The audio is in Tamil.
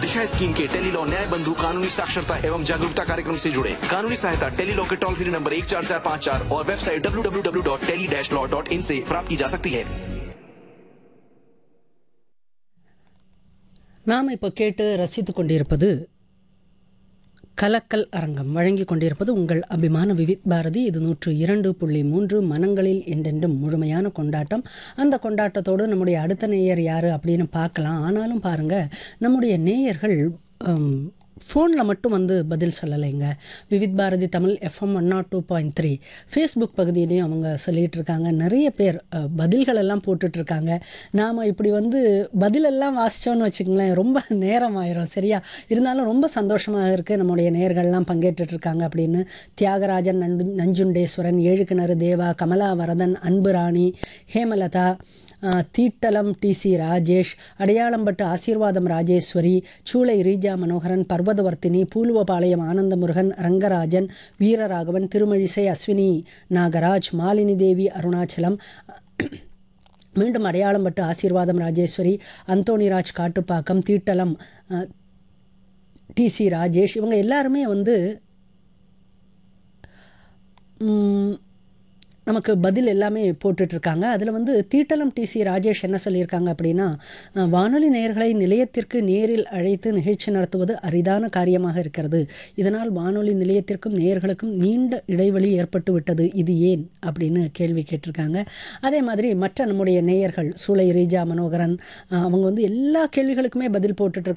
पेशा स्कीम के टेलीलॉ न्याय बंधु कानूनी साक्षरता एवं जागरूकता कार्यक्रम से जुड़े कानूनी सहायता टेलीलॉ के टोल फ्री नंबर एक चार चार पाँच चार और website W W W dot tele dash law dot in से प्राप्त की जा सकती है நாம் இப்போ கேட்டு ரசித்து கொண்டிருப்பது கலக்கல் அரங்கம் வழங்கி கொண்டிருப்பது உங்கள் அபிமான விவித் பாரதி இது நூற்று இரண்டு புள்ளி மூன்று மனங்களில் என்றென்றும் முழுமையான கொண்டாட்டம் அந்த கொண்டாட்டத்தோடு நம்முடைய அடுத்த நேயர் யார் அப்படின்னு பார்க்கலாம் ஆனாலும் பாருங்கள் நம்முடைய நேயர்கள் ஃபோனில் மட்டும் வந்து பதில் சொல்லலைங்க Vividh Bharati Tamil FM one nought two point three Facebook பகுதியிலையும் அவங்க சொல்லிகிட்டு இருக்காங்க நிறைய பேர் அஹ், பதில்கள் எல்லாம் போட்டுட்ருக்காங்க நாம் இப்படி வந்து பதிலெல்லாம் வாசித்தோன்னு வச்சுக்கங்களேன் ரொம்ப நேரம் ஆயிரும் சரியா இருந்தாலும் ரொம்ப சந்தோஷமாக இருக்குது நம்முடைய நேயர்கள்லாம் பங்கேற்றுட்டு இருக்காங்க அப்படின்னு தியாகராஜன் நண்டு நஞ்சுண்டேஸ்வரன் ஏழுக்கிணறு தேவா கமலா வரதன் அன்பு ராணி ஹேமலதா ஆஹ், தீட்டலம் டிசி ராஜேஷ் அடையாளம்பட்டு ஆசீர்வாதம் ராஜேஸ்வரி சூளை ரீஜா மனோகரன் பர்வதவர்த்தினி பூலுவபாளையம் ஆனந்தமுருகன் ரங்கராஜன் வீரராகவன் திருமழிசை அஸ்வினி நாகராஜ் மாலினி தேவி அருணாச்சலம் மீண்டும் அடையாளம்பட்டு ஆசீர்வாதம் ராஜேஸ்வரி அந்தோணிராஜ் காட்டுப்பாக்கம் தீட்டலம் டிசி ராஜேஷ் இவங்க எல்லாருமே வந்து ம், நமக்கு பதில் எல்லாமே போட்டுட்ருக்காங்க அதில் வந்து தீட்டலம் டிசி ராஜேஷ் என்ன சொல்லியிருக்காங்க அப்படின்னா அஹ், வானொலி நேயர்களை நிலையத்திற்கு நேரில் அழைத்து நிகழ்ச்சி நடத்துவது அரிதான காரியமாக இருக்கிறது இதனால் வானொலி நிலையத்திற்கும் நேயர்களுக்கும் நீண்ட இடைவெளி ஏற்பட்டு விட்டது இது ஏன் அப்படின்னு கேள்வி கேட்டிருக்காங்க அதே மாதிரி மற்ற நம்முடைய நேயர்கள் சூளை ரீஜா மனோகரன் அஹ், அவங்க வந்து எல்லா கேள்விகளுக்குமே பதில் போட்டுட்ருக்காங்க